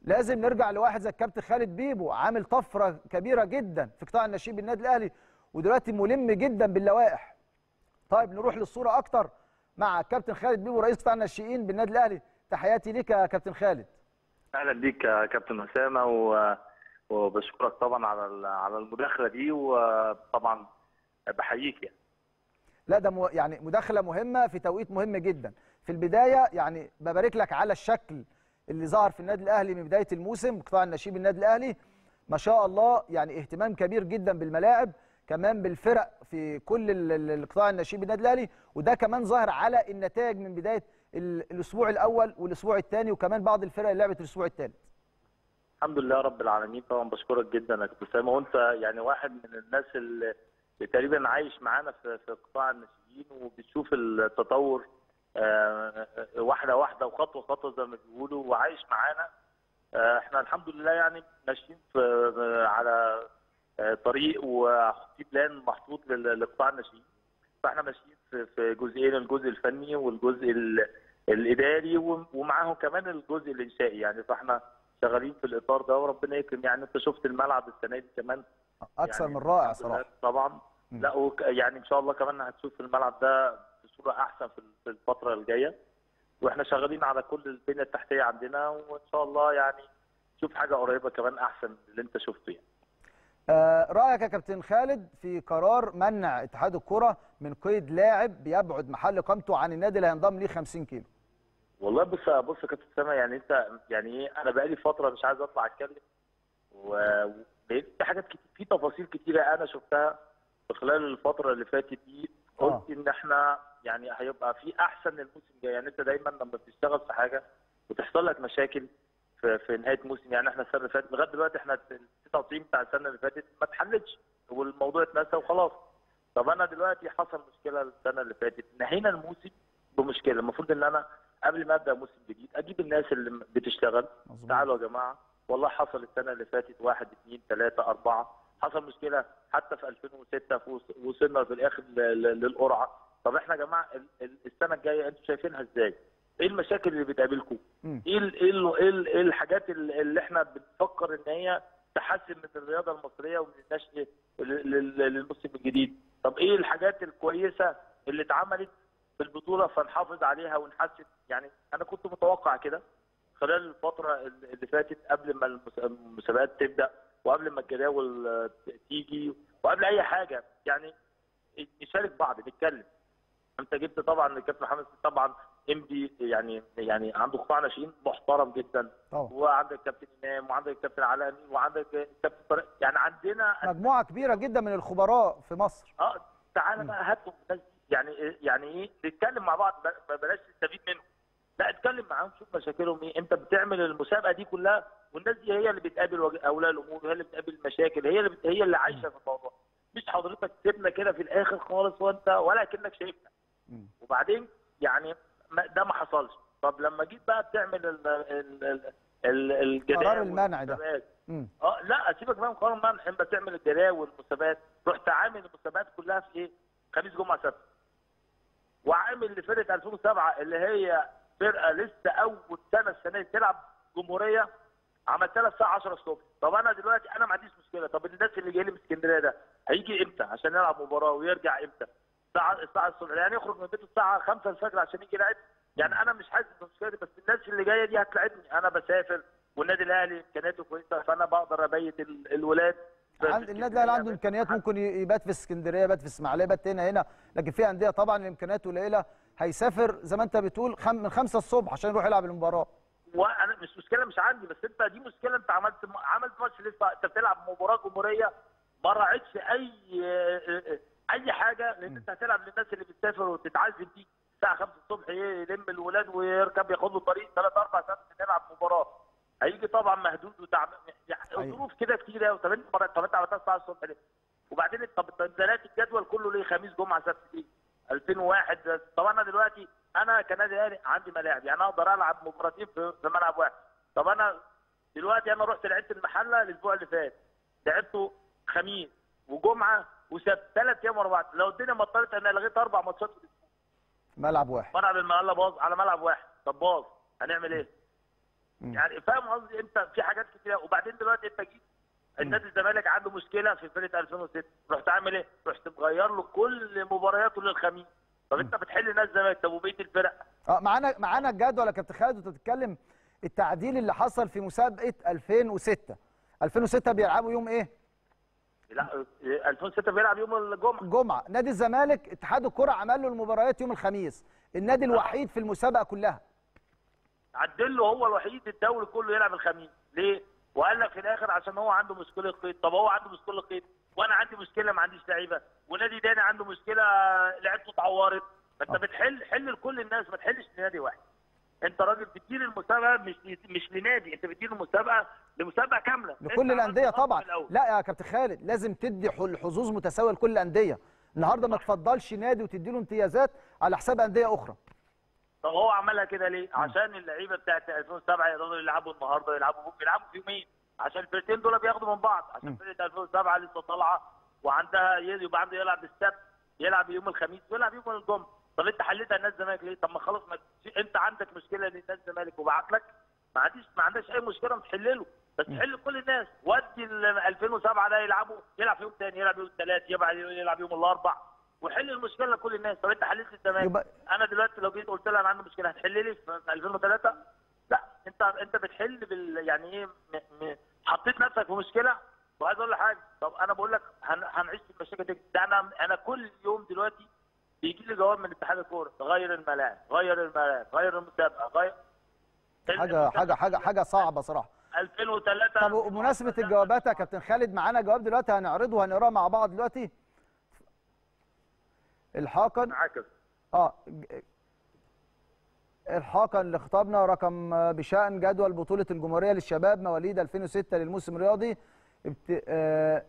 لازم نرجع لواحد زي الكابتن خالد بيبو عامل طفره كبيره جدا في قطاع الناشئين بالنادي الاهلي ودلوقتي ملم جدا باللوائح طيب نروح للصوره اكتر مع الكابتن خالد بيبو رئيس قطاع الناشئين بالنادي الاهلي تحياتي ليك يا كابتن خالد اهلا بيك يا كابتن اسامه و... وبشكرك طبعا على ال- على المداخله دي وطبعا بحييك يعني لا ده مو يعني مداخله مهمه في توقيت مهم جدا في البدايه يعني ببارك لك على الشكل اللي ظهر في النادي الاهلي من بدايه الموسم قطاع الناشئين بالنادي الاهلي ما شاء الله يعني اهتمام كبير جدا بالملاعب كمان بالفرق في كل ال- ال- القطاع الناشئين بالنادي الاهلي وده كمان ظاهر على النتائج من بدايه ال- الاسبوع الاول والاسبوع الثاني وكمان بعض الفرق اللي لعبت الاسبوع الثالث الحمد لله رب العالمين طبعا بشكرك جدا يا كابتن اسامه وانت يعني واحد من الناس اللي اللي تقريبا عايش معانا في في قطاع الناشئين وبتشوف التطور آه، واحده واحده وخطوه خطوه زي ما بيقولوا وعايش معانا آه، احنا الحمد لله يعني ماشيين في على آه، طريق وفي بلان محطوط لل- لقطاع الناشئين فاحنا ماشيين في في جزئين الجزء الفني والجزء ال- الاداري وم- ومعاهم كمان الجزء الانشائي يعني فاحنا شغالين في الاطار ده وربنا يكرم يعني انت شفت الملعب السنه دي كمان اكثر يعني من رائع الحمد لله صراحه طبعا مم. لا وك يعني ان شاء الله كمان هتشوف الملعب ده بصوره احسن في في الفتره الجايه واحنا شغالين على كل البنيه التحتيه عندنا وان شاء الله يعني نشوف حاجه قريبه كمان احسن من اللي انت شفته يعني. آه، رايك يا كابتن خالد في قرار منع اتحاد الكره من قيد لاعب بيبعد محل اقامته عن النادي اللي هينضم ليه 50 كيلو والله بص بص يا كابتن سامة يعني انت يعني ايه انا بقالي فتره مش عايز اطلع اتكلم و لقيت في حاجات كتير في تفاصيل كتيره انا شفتها في خلال الفتره اللي فاتت دي قلت آه. ان احنا يعني هيبقى في احسن الموسم الجاي يعني انت دايما لما بتشتغل في حاجه وتحصل لك مشاكل في, في نهايه موسم يعني احنا السنه اللي فاتت لغايه دلوقتي احنا ال 99 بتاع السنه اللي فاتت ما اتحلتش والموضوع اتنسى وخلاص طب انا دلوقتي حصل مشكله السنه اللي فاتت نهينا الموسم بمشكله المفروض ان انا قبل ما ابدا موسم جديد اجيب الناس اللي بتشتغل مظبوط. تعالوا يا جماعه والله حصل السنه اللي فاتت واحد اثنين ثلاثه اربعه حصل مشكله حتى في 2006 فوص- وصلنا في الاخر ل- ل- للقرعه طب احنا يا جماعه ال- ال- السنه الجايه انتوا شايفينها ازاي؟ ايه المشاكل اللي بتقابلكم؟ مم. ايه ال- ايه ال- ايه ال- ايه الحاجات اللي اللي احنا بنفكر ان هي تحسن من الرياضه المصريه ومن النشء لل- لل- للموسم الجديد؟ طب ايه الحاجات الكويسه اللي اتعملت في البطوله فنحافظ عليها ونحسن يعني انا كنت متوقع كده خلال الفتره اللي فاتت قبل ما المس- المسابقات تبدا وقبل ما الجداول آه، تيجي وقبل اي حاجه يعني نشارك بعض نتكلم انت جبت طبعا الكابتن محمد سيد طبعا ام دي يعني يعني عنده قطاع ناشئين محترم جدا طبعا وعندك كابتن امام وعندك كابتن علاء امين وعندك كابتن طارق يعني عندنا مجموعه كبيره جدا من الخبراء في مصر اه تعالى بقى هاتوا الناس دي يعني إيه- يعني ايه نتكلم مع بعض ب- بلاش نستفيد منهم لا اتكلم معاهم شوف مشاكلهم ايه انت بتعمل المسابقه دي كلها والناس دي هي اللي بتقابل وج- اولياء الامور وهي اللي بتقابل المشاكل هي اللي بت... هي اللي عايشه في الموضوع مش حضرتك تسيبنا كده في الاخر خالص وانت ولا كانك شايفنا مم. وبعدين يعني ما ده ما حصلش طب لما جيت بقى بتعمل ال ال ال ال الجداول قرار المنع ده. والمسابقات، مم. اه لا سيبك بقى من قرار المنع انت تعمل الجداول والمسابقات رحت عامل المسابقات كلها في ايه؟ خميس جمعه سبت وعامل لفرقه 2007 اللي هي فرقه لسه اول سنه السنه دي تلعب جمهوريه عملتها لها الساعه 10 الصبح طب انا دلوقتي انا ما عنديش مشكله طب الناس اللي جاي لي من اسكندريه ده هيجي امتى عشان يلعب مباراه ويرجع امتى الساعه الساعه الصبح يعني يخرج من بيته الساعه 5 الفجر عشان يجي يلعب يعني انا مش حاسس بالمشكله دي بس الناس اللي جايه دي هتلاعبني انا بسافر والنادي الاهلي امكانياته كويسه فانا بقدر ابيت ال- الولاد في- عند في النادي الاهلي عنده اسكندرية. امكانيات ممكن يبات في اسكندريه يبات في اسماعيليه يبات هنا هنا لكن في انديه طبعا الامكانيات قليله هيسافر زي ما انت بتقول خم من 5 الصبح عشان يروح يلعب المباراه وانا مش مشكله مش عندي بس انت دي مشكله انت عملت عملت ماتش لسه انت بتلعب مباراه جمهوريه ما راعيتش اي اي حاجه لان انت هتلعب للناس اللي بتسافر وتتعذب دي الساعه 5 الصبح يلم الولاد ويركب ياخد له طريق 3 4 ساعات عشان يلعب مباراه هيجي طبعا مهدود وتعبان يعني أيوة. ظروف كده كتير قوي طب انت طب انت عملتها الساعه الصبح ليه؟ وبعدين طب تنزيلات الجدول كله ليه خميس جمعه سبت ليه؟ 2001 طب انا دلوقتي انا كنادي اهلي عندي ملاعب يعني اقدر العب مباراتين في في ملعب واحد طب انا دلوقتي انا رحت لعبت المحله الاسبوع اللي فات لعبته خميس وجمعه وسبت ثلاث ايام ورا بعض لو الدنيا مطرت انا لغيت اربع ماتشات في الأسبوع. ملعب واحد ملعب المحله باظ على ملعب واحد طب باظ هنعمل ايه؟ يعني فاهم قصدي انت في حاجات كتير وبعدين دلوقتي انت جيت النادي الزمالك عنده مشكله في فرقه 2006 رحت عامل ايه؟ رحت مغير له كل مبارياته للخميس طب انت بتحل نادي الزمالك طب وبقيه الفرق اه معانا معانا الجدول يا كابتن خالد وانت بتتكلم التعديل اللي حصل في مسابقه 2006 2006 بيلعبوا يوم ايه؟ لا 2006 بيلعب يوم الجمعه جمعه نادي الزمالك اتحاد الكره عمل له المباريات يوم الخميس النادي الوحيد في المسابقه كلها عدل له هو الوحيد الدوري كله يلعب الخميس ليه؟ وقال لك في الاخر عشان هو عنده مشكله قيد طب هو عنده مشكله قيد وانا عندي مشكله ما عنديش لعيبه ونادي تاني عنده مشكله لعيبته اتعورت فانت بتحل حل لكل الناس ما تحلش لنادي واحد انت راجل بتدير المسابقه مش مش لنادي انت بتدير المسابقه لمسابقه كامله لكل انت عملت الانديه خطوة طبعا في الأول. لا يا كابتن خالد لازم تدي حل- حظوظ متساويه لكل الانديه النهارده ما تفضلش نادي وتدي له امتيازات على حساب انديه اخرى طب هو عملها كده ليه؟ عشان اللعيبه بتاعت 2007 يقدروا يلعبوا النهارده يلعبوا بكره يلعبوا في يومين عشان الفرقتين دول بياخدوا من بعض عشان فرقه 2007 لسه طالعه وعندها يبقى عنده يلعب السبت يلعب يوم الخميس ويلعب يوم الجمعه طب انت حليتها النادي الزمالك ليه؟ طب ما خلاص ما انت عندك مشكله ان النادي الزمالك وبعت لك ما عنديش ما عندهاش اي مشكله تحل له بس تحل كل الناس ودي ال 2007 ده يلعبوا يلعب في يوم ثاني يلعب يوم الثلاث يلعب يلعب يوم الاربع وحل المشكله لكل الناس طب انت حليت الزمالك يبقى- انا دلوقتي لو جيت قلت لها انا عندي مشكله هتحل لي في 2003 لا انت انت بتحل بال يعني ايه م... م... حطيت نفسك في مشكله وعايز اقول لك حاجه طب انا بقول لك هن... هنعيش في المشاكل دي ده انا انا كل يوم دلوقتي بيجي لي جواب من اتحاد الكوره غير الملاعب غير الملاعب غير المسابقه غير حاجه حاجه حاجه حاجه صعبه صراحه 2003 طب وبمناسبه الجوابات يا كابتن خالد معانا جواب دلوقتي هنعرضه وهنقراه مع بعض دلوقتي الحاقا معاك اه ج- الحاقا لخطابنا رقم آه، بشأن جدول بطولة الجمهورية للشباب مواليد 2006 للموسم الرياضي ابت... آه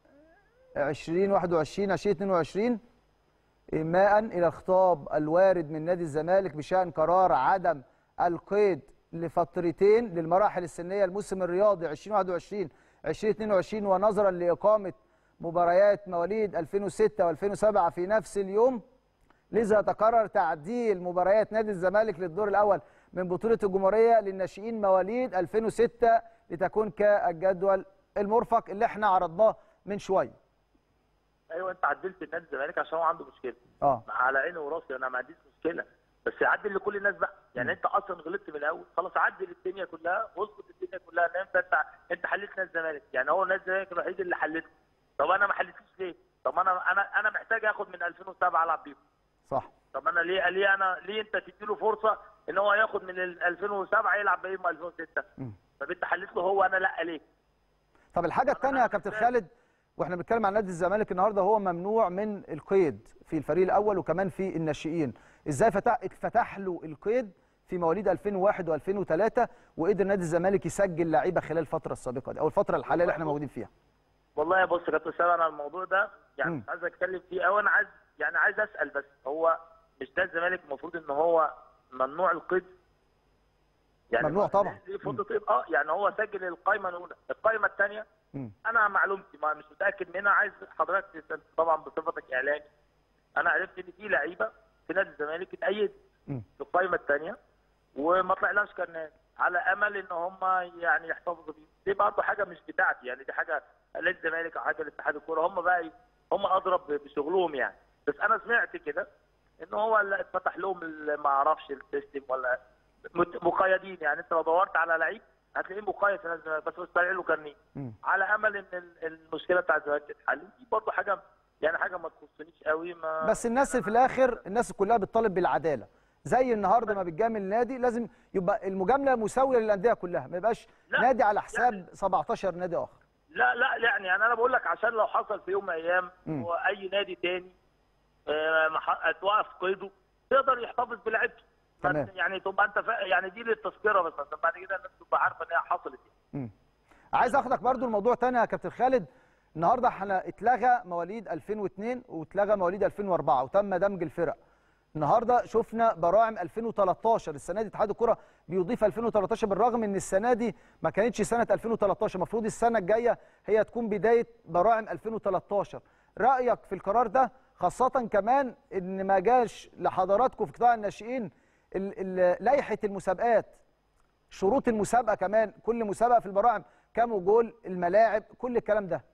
2021 2022 إيماء إلى الخطاب الوارد من نادي الزمالك بشأن قرار عدم القيد لفترتين للمراحل السنية الموسم الرياضي 2021 2022 ونظرا لإقامة مباريات مواليد 2006 و2007 في نفس اليوم لذا تقرر تعديل مباريات نادي الزمالك للدور الأول من بطولة الجمهورية للناشئين مواليد 2006 لتكون كالجدول المرفق اللي احنا عرضناه من شوية ايوه انت عدلت النادي الزمالك عشان هو عنده مشكله اه على عيني وراسي انا ما عنديش مشكله بس عدل لكل الناس بقى يعني انت اصلا غلطت من الاول خلاص عدل الدنيا كلها واظبط الدنيا كلها ان انت انت انت حليت نادي الزمالك يعني هو نادي الزمالك الوحيد اللي حلته طب انا ما حلتوش ليه؟ طب انا انا انا محتاج اخد من 2007 العب بيهم صح طب انا ليه ليه انا ليه انت تديله فرصه ان هو ياخد من ال 2007 يلعب بايه 2006 مم. طب انت حلت له هو انا لا ليه؟ طب الحاجة الثانية يا كابتن خالد واحنا بنتكلم عن نادي الزمالك النهارده هو ممنوع من القيد في الفريق الاول وكمان في الناشئين ازاي فتح اتفتح له القيد في مواليد 2001 و2003 وقدر نادي الزمالك يسجل لعيبه خلال الفتره السابقه دي او الفتره الحاليه اللي احنا موجودين فيها والله بص يا كابتن سامي انا الموضوع ده يعني مم. مش عايز اتكلم فيه قوي انا عايز يعني عايز اسال بس هو مش ده الزمالك المفروض ان هو ممنوع القيد ممنوع طبعا. ليه فتره قيد اه يعني هو سجل القائمه الاولى القائمه الثانيه مم. انا معلومتي ما مش متاكد منها عايز حضرتك تس- طبعا بصفتك اعلامي انا عرفت ان في لعيبه في نادي الزمالك اتأيد مم. في القائمه الثانيه وما طلعلهاش كارنات على امل ان هم يعني يحتفظوا بيه دي برضه حاجه مش بتاعتي يعني دي حاجه نادي الزمالك او حاجه لاتحاد الكوره هم بقى ي- هم اضرب بشغلهم يعني بس انا سمعت كده ان هو اللي اتفتح لهم ال- ما اعرفش السيستم ولا مت- مقيدين يعني انت لو دورت على لعيب هتلاقيه مقيد في نادي الزمالك بس مش طالع له كارنيه مم. على امل ان ال- المشكله بتاعت الزمالك تتحل دي برضه حاجه يعني حاجه ما تخصنيش قوي ما بس الناس في الاخر الناس كلها بتطالب بالعداله زي النهارده ما بتجامل نادي لازم يبقى المجامله مساويه للانديه كلها ما يبقاش لا، نادي على حساب 17 نادي اخر لا لا يعني انا بقول لك عشان لو حصل في يوم من الايام مم. واي نادي تاني آه، مح- اتوقف قيده يقدر يحتفظ بلعبته تمام. يعني تبقى انت فا... يعني دي للتذكره بس عشان بعد كده الناس تبقى عارفه ان هي حصلت يعني. مم. عايز اخدك برضو الموضوع تاني يا كابتن خالد النهارده احنا اتلغى مواليد 2002 واتلغى مواليد 2004 وتم دمج الفرق النهارده شفنا براعم 2013 السنه دي اتحاد الكره بيضيف 2013 بالرغم ان السنه دي ما كانتش سنه 2013 المفروض السنه الجايه هي تكون بدايه براعم 2013 رايك في القرار ده خاصه كمان ان ما جاش لحضراتكم في قطاع الناشئين ال- ال- لائحه المسابقات شروط المسابقه كمان كل مسابقه في البراعم كام جول الملاعب كل الكلام ده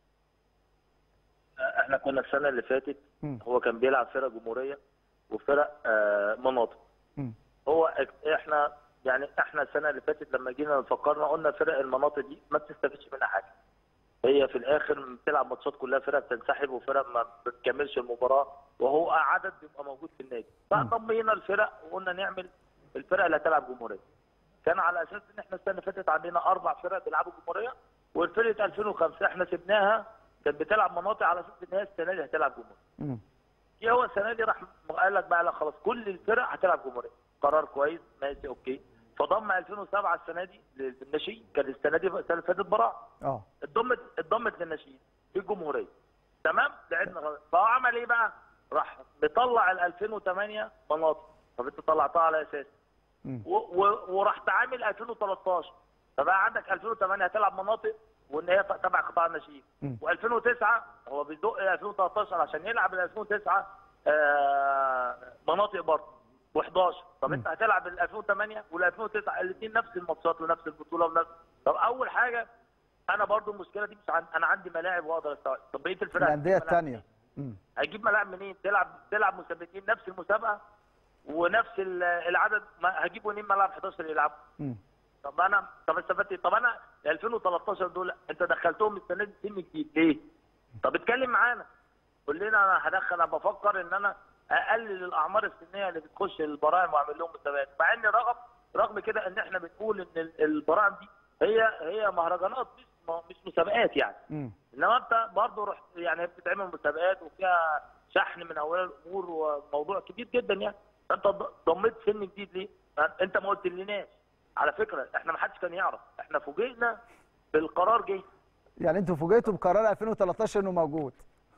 احنا كنا السنه اللي فاتت مم. هو كان بيلعب فرق جمهوريه وفرق آه، مناطق مم. هو اك- احنا يعني احنا السنه اللي فاتت لما جينا فكرنا قلنا فرق المناطق دي ما بتستفيدش منها حاجه هي في الاخر بتلعب ماتشات كلها فرق بتنسحب وفرق ما بتكملش المباراه وهو عدد بيبقى موجود في النادي فضمينا الفرق وقلنا نعمل الفرق اللي هتلعب جمهوريه كان على اساس ان احنا السنه اللي فاتت عندنا اربع فرق بيلعبوا جمهوريه والفرقه 2005 احنا سبناها كانت بتلعب مناطق على اساس ان هي السنه دي هتلعب جمهوريه مم. جه هو السنه دي راح قال لك بقى لا خلاص كل الفرق هتلعب جمهوريه قرار كويس ماشي اوكي فضم 2007 السنه دي للناشئين كان السنه دي السنه اللي فاتت براعه اه اتضمت اتضمت للناشئين في الجمهوريه تمام لعبنا غلط فهو عمل ايه بقى؟ راح مطلع ال 2008 مناطق طب انت طلعتها على اساس مم. و- و- وراح تعامل 2013 فبقى عندك 2008 هتلعب مناطق وان هي تبع قطاع الناشئين مم. و2009 هو بيزق 2013 عشان يلعب ال 2009 آه، مناطق برضه و11 طب انت هتلعب ال 2008 وال 2009 الاثنين نفس الماتشات ونفس البطوله ونفس طب اول حاجه انا برضو المشكله دي مش عن... انا عندي ملاعب واقدر استوعب طب بقيه الفرق الانديه هتجيب ملاعب الثانيه منين؟ هيجيب ملاعب منين؟ تلعب تلعب مسابقتين نفس المسابقه ونفس ال- العدد ما هجيب منين ملعب 11 يلعبوا طب انا طب استفدت إيه؟ طب انا 2013 دول انت دخلتهم السنه دي سن جديد ليه؟ طب اتكلم معانا قول لنا انا هدخل انا بفكر ان انا اقلل الاعمار السنيه اللي بتخش البراعم واعمل لهم مسابقات مع ان رغم رغم كده ان احنا بنقول ان ال- البراعم دي هي هي مهرجانات مش مش مسابقات يعني امم انما انت برضه رحت يعني هي بتتعمل مسابقات وفيها شحن من اولياء الامور وموضوع كبير جدا يعني فانت ض- ضميت سن جديد ليه؟ انت ما قلتلناش على فكره احنا ما حدش كان يعرف احنا فوجئنا بالقرار جه يعني انتوا فوجئتوا بقرار 2013 انه موجود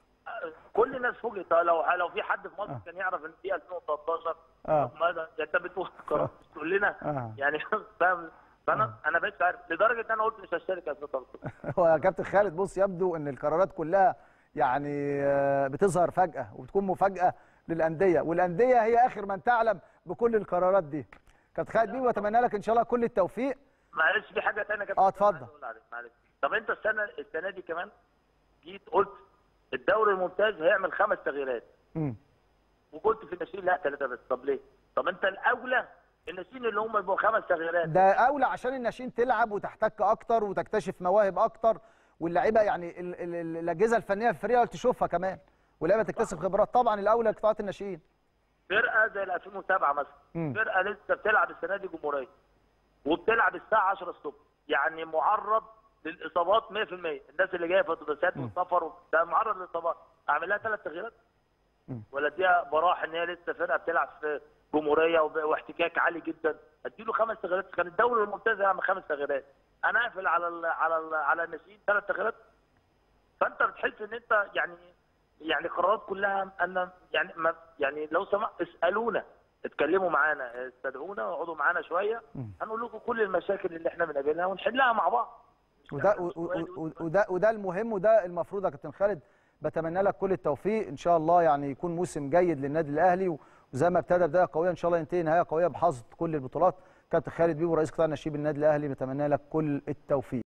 كل الناس فوجئت لو لو في حد في مصر آه. كان يعرف ان في 2013 اه طب ما ده ده انت بتقول قرار مش تقول لنا آه. يعني فاهم فانا انا بقيت عارف لدرجه ان انا قلت مش هشترك 2013 هو يا كابتن خالد بص يبدو ان القرارات كلها يعني آه، بتظهر فجأة وبتكون مفاجأة للأندية والأندية هي آخر من تعلم بكل القرارات دي كابتن خالد بيه واتمنى لك إن شاء الله كل التوفيق معلش في حاجه ثانيه كابتن آه، أنا اتفضل. عايز أقول عليك، معلش طب انت السنه السنه دي كمان جيت قلت الدوري الممتاز هيعمل خمس تغييرات مم. وقلت في الناشئين لا ثلاثه بس طب ليه؟ طب انت الاولى الناشئين اللي هم يبقوا خمس تغييرات ده أولى عشان الناشئين تلعب وتحتك أكتر وتكتشف مواهب أكتر واللعيبة يعني ال- ال- ال- الأجهزة الفنية في الفريق تشوفها كمان واللعيبة تكتسب خبرات طبعا الأولى قطاعات الناشئين فرقه زي ال 2007 مثلا مم. فرقه لسه بتلعب السنه دي جمهوريه وبتلعب الساعه 10 الصبح يعني معرض للاصابات 100% الناس اللي جايه في اتوبيسات والسفر ده معرض للاصابات اعمل لها ثلاث تغييرات مم. ولا اديها براح ان هي لسه فرقه بتلعب في جمهوريه وب- واحتكاك عالي جدا اديله خمس تغييرات كان الدوري الممتاز يعمل خمس تغييرات انا اقفل على ال على ال على الناشئين ثلاث تغييرات فانت بتحس ان انت يعني يعني قرارات كلها ان يعني ما يعني لو سمحت اسالونا اتكلموا معانا استدعونا واقعدوا معانا شويه مم. هنقول لكم كل المشاكل اللي احنا بنقابلها ونحلها مع بعض وده و- و- و- وده وده المهم وده المفروض يا كابتن خالد بتمنى لك كل التوفيق ان شاء الله يعني يكون موسم جيد للنادي الاهلي وزي ما ابتدى بدايه قويه ان شاء الله ينتهي نهايه قويه بحصد كل البطولات كابتن خالد بيبو رئيس قطاع النشيب النادي الاهلي بتمنى لك كل التوفيق